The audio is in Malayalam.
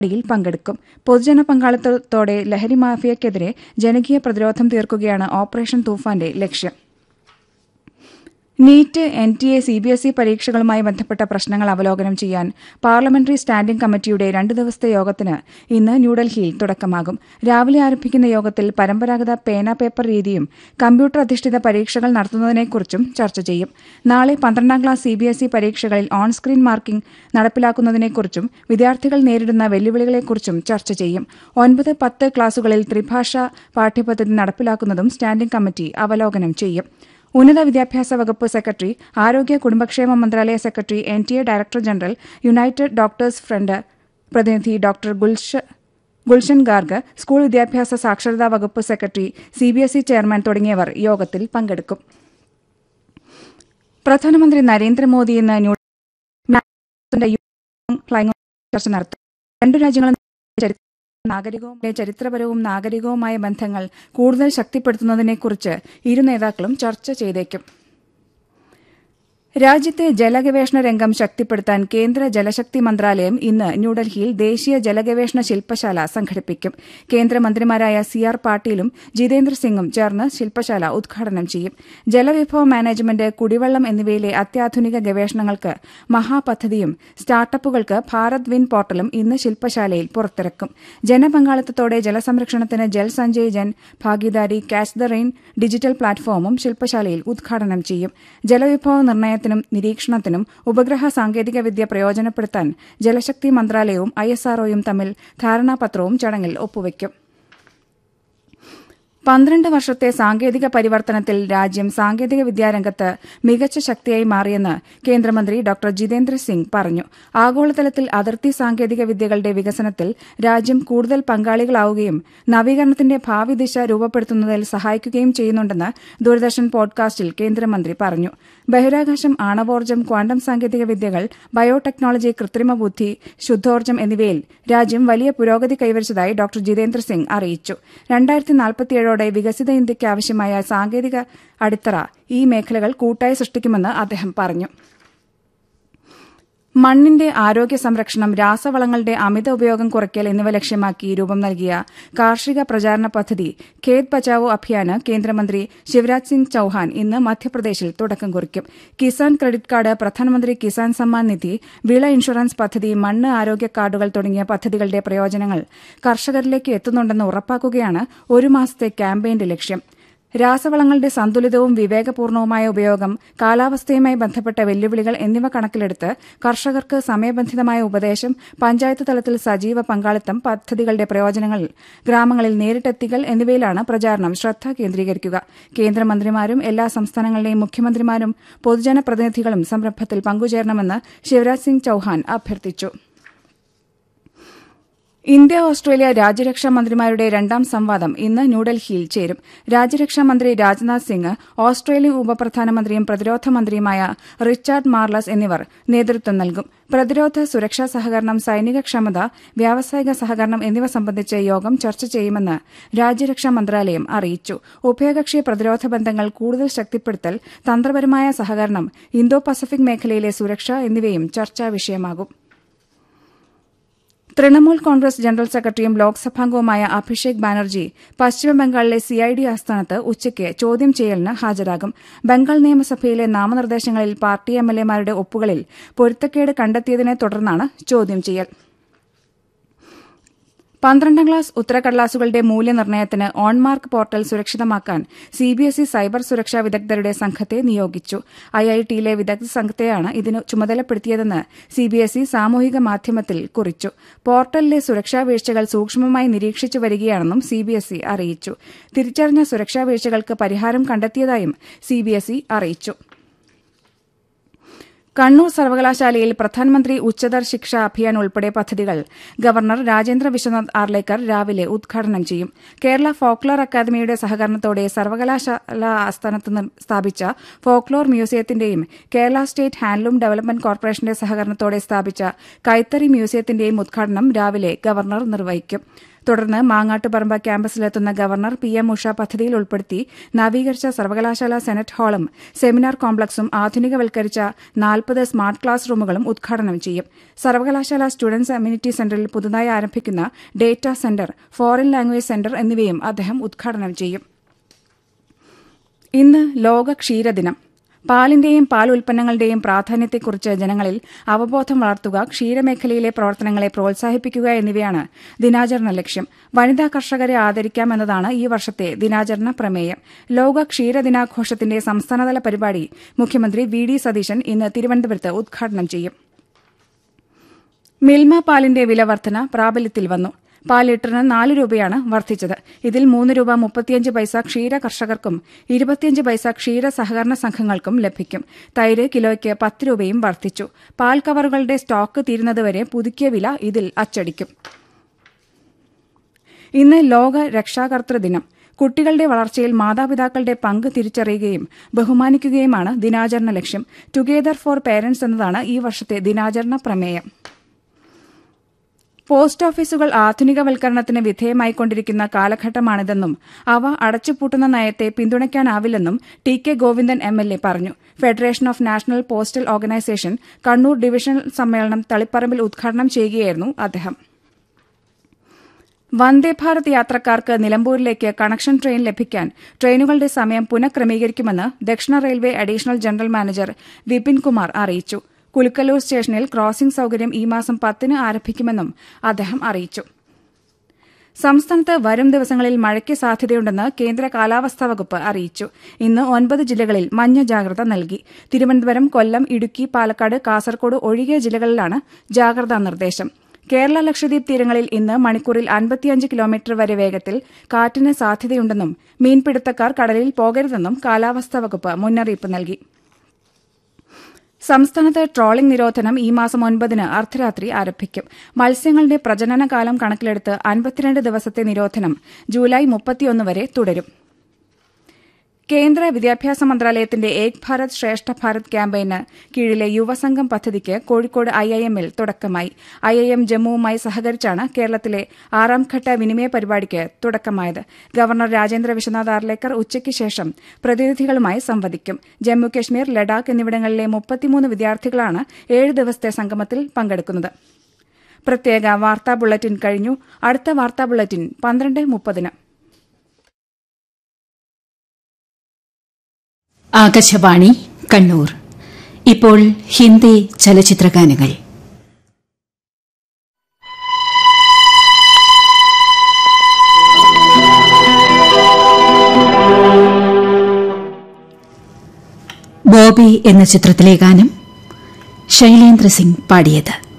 പരിപാടിയിൽ പങ്കെടുക്കും പൊതുജന പങ്കാളിത്തത്തോടെ ലഹരി മാഫിയക്കെതിരെ ജനകീയ പ്രതിരോധം തീർക്കുകയാണ് ഓപ്പറേഷൻ തൂഫാന്റെ ലക്ഷ്യം NEET N T A C B S E പരീക്ഷകളുമായി ബന്ധപ്പെട്ട പ്രശ്നങ്ങൾ അവലോകനം ചെയ്യാൻ പാർലമെന്ററി സ്റ്റാൻഡിംഗ് കമ്മിറ്റിയുടെ രണ്ട് ദിവസത്തെ യോഗത്തിന് ഇന്ന് ന്യൂഡൽഹിയിൽ തുടക്കമാകും രാവിലെ ആരംഭിക്കുന്ന യോഗത്തിൽ പരമ്പരാഗത പേന പേപ്പർ രീതിയും കമ്പ്യൂട്ടർ അധിഷ്ഠിത പരീക്ഷകൾ നടത്തുന്നതിനെക്കുറിച്ചും ചർച്ച ചെയ്യും നാളെ പന്ത്രണ്ടാം class C B S E പരീക്ഷകളിൽ ഓൺ സ്ക്രീൻ മാർക്കിംഗ് നടപ്പിലാക്കുന്നതിനെക്കുറിച്ചും വിദ്യാർത്ഥികൾ നേരിടുന്ന വെല്ലുവിളികളെക്കുറിച്ചും ചർച്ച ചെയ്യും ഒൻപത് പത്ത് ക്ലാസുകളിൽ ത്രിഭാഷാ പാഠ്യപദ്ധതി നടപ്പിലാക്കുന്നതും സ്റ്റാൻഡിംഗ് കമ്മിറ്റി അവലോകനം ചെയ്യും ഉന്നത വിദ്യാഭ്യാസ വകുപ്പ് സെക്രട്ടറി ആരോഗ്യ കുടുംബക്ഷേമ മന്ത്രാലയ secretary N T A director general united doctors front പ്രതിനിധി ഡോക്ടർ ഗുൽഷ ഗുൽഷൻ ഗാർഗ് സ്കൂൾ വിദ്യാഭ്യാസ സാക്ഷരതാ വകുപ്പ് secretary C B S E chairman തുടങ്ങിയവർ യോഗത്തിൽ പങ്കെടുക്കും പ്രധാനമന്ത്രി നരേന്ദ്രമോദി ഇന്ന് ന്യൂഡൽഹിയിൽ ഫ്ലൈങ് ചർച്ച നടത്തും രണ്ടു രാജ്യങ്ങളും ചരിത്ര നാഗരികവും ചരിത്രപരവും നാഗരികവുമായ ബന്ധങ്ങൾ കൂടുതൽ ശക്തിപ്പെടുത്തുന്നതിനെക്കുറിച്ച് ഇരു നേതാക്കളും ചർച്ച ചെയ്തേക്കും രാജ്യത്തെ ജലഗവേഷണ രംഗം ശക്തിപ്പെടുത്താൻ കേന്ദ്ര ജലശക്തി മന്ത്രാലയം ഇന്ന് ന്യൂഡൽഹിയിൽ ദേശീയ ജലഗവേഷണ ശില്പശാല സംഘടിപ്പിക്കും കേന്ദ്രമന്ത്രിമാരായ സി ആർ പാട്ടീലും ജിതേന്ദ്ര സിംഗും ചേർന്ന് ശില്പശാല ഉദ്ഘാടനം ചെയ്യും ജലവിഭവ മാനേജ്മെന്റ് കുടിവെള്ളം എന്നിവയിലെ അത്യാധുനിക ഗവേഷണങ്ങൾക്ക് മഹാപദ്ധതിയും സ്റ്റാർട്ടപ്പുകൾക്ക് ഭാരത് വിൻ പോർട്ടലും ഇന്ന് ശില്പശാലയിൽ പുറത്തിറക്കും ജനപങ്കാളിത്തത്തോടെ ജലസംരക്ഷണത്തിന് Jal Sanchay Jan Bhagidari catch the rain digital പ്ലാറ്റ്ഫോമും ശില്പശാലയിൽ ഉദ്ഘാടനം ചെയ്യും ജലവിഭവ നിർണ്ണയത്തിനും നിരീക്ഷണത്തിനും ഉപഗ്രഹ സാങ്കേതികവിദ്യ പ്രയോജനപ്പെടുത്താൻ ജലശക്തി മന്ത്രാലയവും ഐഎസ്ആർഒയും തമ്മിൽ ധാരണാപത്രവും ചടങ്ങിൽ ഒപ്പുവയ്ക്കും പന്ത്രണ്ട് വർഷത്തെ സാങ്കേതിക പരിവർത്തനത്തിൽ രാജ്യം സാങ്കേതിക വിദ്യാരംഗത്ത് മികച്ച ശക്തിയായി മാറിയെന്ന് കേന്ദ്രമന്ത്രി ഡോക്ടർ ജിതേന്ദ്ര സിംഗ് പറഞ്ഞു ആഗോളതലത്തിൽ അതിർത്തി സാങ്കേതിക വിദ്യകളുടെ വികസനത്തിൽ രാജ്യം കൂടുതൽ പങ്കാളികളാവുകയും നവീകരണത്തിന്റെ ഭാവി ദിശ രൂപപ്പെടുത്തുന്നതിൽ സഹായിക്കുകയും ചെയ്യുന്നുണ്ടെന്ന് ദൂരദർശൻ പോഡ്കാസ്റ്റിൽ കേന്ദ്രമന്ത്രി പറഞ്ഞു ബഹിരാകാശം ആണവോർജ്ജം ക്വാണ്ടം സാങ്കേതിക വിദ്യകൾ ബയോടെക്നോളജി കൃത്രിമ ബുദ്ധി ശുദ്ധോർജ്ജം എന്നിവയിൽ രാജ്യം വലിയ പുരോഗതി കൈവരിച്ചതായി ഡോക്ടർ ജിതേന്ദ്ര സിംഗ് അറിയിച്ചു രണ്ടായിരത്തി നാൽപ്പത്തിയേഴോടെ വികസിത ഇന്ത്യയ്ക്ക് ആവശ്യമായ സാങ്കേതിക അടിത്തറ ഈ മേഖലകൾ കൂട്ടായി സൃഷ്ടിക്കുമെന്ന് അദ്ദേഹം പറഞ്ഞു മണ്ണിന്റെ ആരോഗ്യ സംരക്ഷണം രാസവളങ്ങളുടെ അമിത ഉപയോഗം കുറയ്ക്കൽ എന്നിവ ലക്ഷ്യമാക്കി രൂപം നൽകിയ കാർഷിക പ്രചാരണ പദ്ധതി ഖേത് ബച്ചാവോ അഭിയാന് കേന്ദ്രമന്ത്രി ശിവരാജ് സിംഗ് ചൌഹാൻ ഇന്ന് മധ്യപ്രദേശിൽ തുടക്കം കുറിക്കും കിസാൻ ക്രെഡിറ്റ് കാർഡ് പ്രധാനമന്ത്രി കിസാൻ സമ്മാൻ നിധി വിള ഇൻഷുറൻസ് പദ്ധതി മണ്ണ് ആരോഗ്യ കാർഡുകൾ തുടങ്ങിയ പദ്ധതികളുടെ പ്രയോജനങ്ങൾ കർഷകരിലേക്ക് എത്തുന്നുണ്ടെന്ന് ഉറപ്പാക്കുകയാണ് ഒരു മാസത്തെ ക്യാമ്പയിന്റെ ലക്ഷ്യം രാസവളങ്ങളുടെ സന്തുലിതവും വിവേകപൂർണവുമായ ഉപയോഗം കാലാവസ്ഥയുമായി ബന്ധപ്പെട്ട വെല്ലുവിളികൾ എന്നിവ കണക്കിലെടുത്ത് കർഷകർക്ക് സമയബന്ധിതമായ ഉപദേശം പഞ്ചായത്ത് തലത്തിൽ സജീവ പങ്കാളിത്തം പദ്ധതികളുടെ പ്രയോജനങ്ങൾ ഗ്രാമങ്ങളിൽ നേരിട്ടെത്തിക്കൽ എന്നിവയിലാണ് പ്രചാരണം ശ്രദ്ധ കേന്ദ്രീകരിക്കുക കേന്ദ്രമന്ത്രിമാരും എല്ലാ സംസ്ഥാനങ്ങളിലെയും മുഖ്യമന്ത്രിമാരും പൊതുജന പ്രതിനിധികളും സംരംഭത്തിൽ പങ്കുചേരണമെന്ന് ശിവരാജ് സിംഗ് ചൌഹാൻ അഭ്യർത്ഥിച്ചു ഇന്ത്യ ഓസ്ട്രേലിയ രാജ്യരക്ഷാ മന്ത്രിമാരുടെ രണ്ടാം സംവാദം ഇന്ന് ന്യൂഡൽഹിയിൽ ചേരും രാജ്യരക്ഷാ മന്ത്രി രാജ്നാഥ് സിംഗ് ഓസ്ട്രേലിയൻ ഉപപ്രധാനമന്ത്രിയും പ്രതിരോധ മന്ത്രിയുമായ റിച്ചാർഡ് മാർലസ് എന്നിവർ നേതൃത്വം നൽകും പ്രതിരോധ സുരക്ഷാ സഹകരണം സൈനിക ക്ഷമത വ്യാവസായിക സഹകരണം എന്നിവ സംബന്ധിച്ച് യോഗം ചർച്ച ചെയ്യുമെന്ന് രാജ്യരക്ഷാ മന്ത്രാലയം അറിയിച്ചു ഉഭയകക്ഷി പ്രതിരോധ ബന്ധങ്ങൾ കൂടുതൽ ശക്തിപ്പെടുത്തൽ തന്ത്രപരമായ സഹകരണം ഇന്തോ പസഫിക് മേഖലയിലെ സുരക്ഷ എന്നിവയും ചർച്ചാ വിഷയമാകും തൃണമൂൽ കോൺഗ്രസ് ജനറൽ സെക്രട്ടറിയും ലോക്സഭാംഗവുമായ അഭിഷേക് ബാനർജി പശ്ചിമബംഗാളിലെ സിഐഡി ആസ്ഥാനത്ത് ഉച്ചയ്ക്ക് ചോദ്യം ചെയ്യലിന് ഹാജരാകും ബംഗാൾ നിയമസഭയിലെ നാമനിർദ്ദേശങ്ങളിൽ പാർട്ടി എംഎൽഎമാരുടെ ഒപ്പുകളിൽ പൊരുത്തക്കേട് കണ്ടെത്തിയതിനെ തുടർന്നാണ് ചോദ്യം ചെയ്യൽ പന്ത്രണ്ടാം ക്ലാസ് ഉത്തരക്കടലാസുകളുടെ മൂല്യനിർണ്ണയത്തിന് ഓൺമാർക്ക് പോർട്ടൽ സുരക്ഷിതമാക്കാൻ സിബിഎസ്ഇ സൈബർ സുരക്ഷാ വിദഗ്ധരുടെ സംഘത്തെ നിയോഗിച്ചു ഐഐടിയിലെ വിദഗ്ധ സംഘത്തെയാണ് ഇതിന് ചുമതലപ്പെടുത്തിയതെന്ന് സിബിഎസ്ഇ സാമൂഹിക മാധ്യമത്തിൽ കുറിച്ചു പോർട്ടലിലെ സുരക്ഷാ വീഴ്ചകൾ സൂക്ഷ്മമായി നിരീക്ഷിച്ചു വരികയാണെന്നും സിബിഎസ്ഇ അറിയിച്ചു തിരിച്ചറിഞ്ഞ സുരക്ഷാ വീഴ്ചകൾക്ക് പരിഹാരം കണ്ടെത്തിയതായും സിബിഎസ്ഇ അറിയിച്ചു കണ്ണൂർ സർവകലാശാലയിൽ പ്രധാനമന്ത്രി ഉച്ചതർ ശിക്ഷ അഭിയാൻ ഉൾപ്പെടെ പദ്ധതികൾ ഗവർണർ രാജേന്ദ്ര വിശ്വനാഥ് ആർലേക്കർ രാവിലെ ഉദ്ഘാടനം ചെയ്യും കേരള ഫോക്ലോർ അക്കാദമിയുടെ സഹകരണത്തോടെ സർവകലാശാല ആസ്ഥാനത്ത് സ്ഥാപിച്ച ഫോക്ലോർ മ്യൂസിയത്തിന്റെയും കേരള സ്റ്റേറ്റ് ഹാൻഡ്ലൂം ഡെവലപ്മെന്റ് കോർപ്പറേഷന്റെ സഹകരണത്തോടെ സ്ഥാപിച്ച കൈത്തറി മ്യൂസിയത്തിന്റെയും ഉദ്ഘാടനം രാവിലെ ഗവർണർ നിർവഹിക്കും തുടർന്ന് മാങ്ങാട്ടുപറമ്പ് ക്യാമ്പസിലെത്തുന്ന ഗവർണർ പി എം ഉഷ പദ്ധതിയിൽ ഉൾപ്പെടുത്തി നവീകരിച്ച സർവകലാശാല സെനറ്റ് ഹാളും സെമിനാർ കോംപ്ലക്സും ആധുനികവൽക്കരിച്ച നാൽപ്പത് സ്മാർട്ട് ക്ലാസ് റൂമുകളും ഉദ്ഘാടനം ചെയ്യും സർവകലാശാല സ്റ്റുഡൻസ് അമ്യൂണിറ്റി സെന്ററിൽ പുതുതായി ആരംഭിക്കുന്ന data centre foreign language centre എന്നിവയും അദ്ദേഹം ഉദ്ഘാടനം ചെയ്യും ഇന്ന് ലോക ക്ഷീരദിനം പാലിന്റെയും പാൽ ഉൽപ്പന്നങ്ങളുടെയും പ്രാധാന്യത്തെക്കുറിച്ച് ജനങ്ങളിൽ അവബോധം വളർത്തുക ക്ഷീരമേഖലയിലെ പ്രവർത്തനങ്ങളെ പ്രോത്സാഹിപ്പിക്കുക എന്നിവയാണ് ദിനാചരണ ലക്ഷ്യം വനിതാ കർഷകരെ ആദരിക്കാമെന്നതാണ് ഈ വർഷത്തെ ദിനാചരണ പ്രമേയം ലോക ക്ഷീരദിനാഘോഷത്തിന്റെ സംസ്ഥാനതല പരിപാടി മുഖ്യമന്ത്രി വി ഡി സതീശൻ ഇന്ന് തിരുവനന്തപുരത്ത് ഉദ്ഘാടനം ചെയ്യും മിൽമ പാലിന്റെ വില വർധന പ്രാബല്യത്തിൽ വന്നു പാൽ ലിറ്ററിന് നാല് രൂപയാണ് വർദ്ധിച്ചത് ഇതിൽ മൂന്ന് രൂപ മുപ്പത്തിയഞ്ച് പൈസ ക്ഷീര കർഷകർക്കും ഇരുപത്തിയഞ്ച് പൈസ ക്ഷീര സഹകരണ സംഘങ്ങൾക്കും ലഭിക്കും തൈര് കിലോയ്ക്ക് പത്ത് രൂപയും വർദ്ധിച്ചു പാൽ കവറുകളുടെ സ്റ്റോക്ക് തീരുന്നതുവരെ പുതുക്കിയ വില ഇതിൽ അച്ചടിക്കും ഇന്ന് ലോക രക്ഷാകർതൃ ദിനം കുട്ടികളുടെ വളർച്ചയിൽ മാതാപിതാക്കളുടെ പങ്ക് തിരിച്ചറിയുകയും ബഹുമാനിക്കുകയുമാണ് ദിനാചരണ ലക്ഷ്യം ടുഗെദർ ഫോർ പേരന്റ്സ് എന്നതാണ് ഈ വർഷത്തെ ദിനാചരണ പ്രമേയം പോസ്റ്റ് ഓഫീസുകൾ ആധുനികവൽക്കരണത്തിന് വിധേയമായിക്കൊണ്ടിരിക്കുന്ന കാലഘട്ടമാണിതെന്നും അവ അടച്ചുപൂട്ടുന്ന നയത്തെ പിന്തുണയ്ക്കാനാവില്ലെന്നും T K Govindan M L A പറഞ്ഞു federation of national postal organisation Kannur divisional സമ്മേളനം തളിപ്പറമ്പിൽ ഉദ്ഘാടനം ചെയ്യുകയായിരുന്നു അദ്ദേഹം വന്ദേഭാരത് യാത്രക്കാർക്ക് നിലമ്പൂരിലേക്ക് കണക്ഷൻ ട്രെയിൻ ലഭിക്കാൻ ട്രെയിനുകളുടെ സമയം പുനഃക്രമീകരിക്കുമെന്ന് ദക്ഷിണ railway additional general manager Vipin Kumar അറിയിച്ചു കുലുക്കല്ലൂർ സ്റ്റേഷനിൽ ക്രോസിംഗ് സൌകര്യം ഈ മാസം പത്തിന് ആരംഭിക്കുമെന്നും അദ്ദേഹം അറിയിച്ചു സംസ്ഥാനത്ത് വരും ദിവസങ്ങളിൽ മഴയ്ക്ക് സാധ്യതയുണ്ടെന്ന് കേന്ദ്ര കാലാവസ്ഥാ വകുപ്പ് അറിയിച്ചു ഇന്ന് ഒൻപത് ജില്ലകളിൽ മഞ്ഞ ജാഗ്രത നൽകി തിരുവനന്തപുരം കൊല്ലം ഇടുക്കി പാലക്കാട് കാസർകോട് ഒഴികെ ജില്ലകളിലാണ് ജാഗ്രതാ നിർദ്ദേശം കേരള ലക്ഷദ്വീപ് തീരങ്ങളിൽ ഇന്ന് മണിക്കൂറിൽ അൻപത്തിയഞ്ച് കിലോമീറ്റർ വരെ വേഗത്തിൽ കാറ്റിന് സാധ്യതയുണ്ടെന്നും മീൻപിടുത്തക്കാർ കടലിൽ പോകരുതെന്നും കാലാവസ്ഥാ വകുപ്പ് മുന്നറിയിപ്പ് നൽകി സംസ്ഥാനത്ത് ട്രോളിംഗ് നിരോധനം ഈ മാസം ഒൻപതിന് അർദ്ധരാത്രി ആരംഭിക്കും മത്സ്യങ്ങളുടെ പ്രജനനകാലം കണക്കിലെടുത്ത് അൻപത്തിരണ്ട് ദിവസത്തെ നിരോധനം ജൂലൈ മുപ്പത്തിയൊന്ന് വരെ തുടരും കേന്ദ്ര വിദ്യാഭ്യാസ മന്ത്രാലയത്തിന്റെ ഏക് ഭാരത് ശ്രേഷ്ഠ ഭാരത് ക്യാമ്പയിന് കീഴിലെ യുവസംഘം പദ്ധതിക്ക് കോഴിക്കോട് ഐ ഐ എമ്മിൽ തുടക്കമായി ഐ ഐ എം ജമ്മുവുമായി സഹകരിച്ചാണ് കേരളത്തിലെ ആറാംഘട്ട വിനിമയ പരിപാടിക്ക് തുടക്കമായത് ഗവർണർ രാജേന്ദ്ര വിശ്വനാഥ് ആർലേക്കർ ഉച്ചയ്ക്ക് ശേഷം പ്രതിനിധികളുമായി സംവദിക്കും ജമ്മു കശ്മീർ ലഡാക്ക് എന്നിവിടങ്ങളിലെ മുപ്പത്തിമൂന്ന് വിദ്യാർത്ഥികളാണ് ഏഴ് ദിവസത്തെ സംഗമത്തിൽ പങ്കെടുക്കുന്നത് പ്രത്യേക വാർത്താ ബുള്ളറ്റിൻ കഴിഞ്ഞു അടുത്ത വാർത്താ ബുള്ളറ്റിൻ പന്ത്രണ്ട് മുപ്പതിന് ആകാശവാണി കണ്ണൂർ ഇപ്പോൾ ഹിന്ദി ചലച്ചിത്രഗാനങ്ങൾ ബോബി എന്ന ചിത്രത്തിലെ ഗാനം ശൈലേന്ദ്ര സിംഗ് പാടിയത്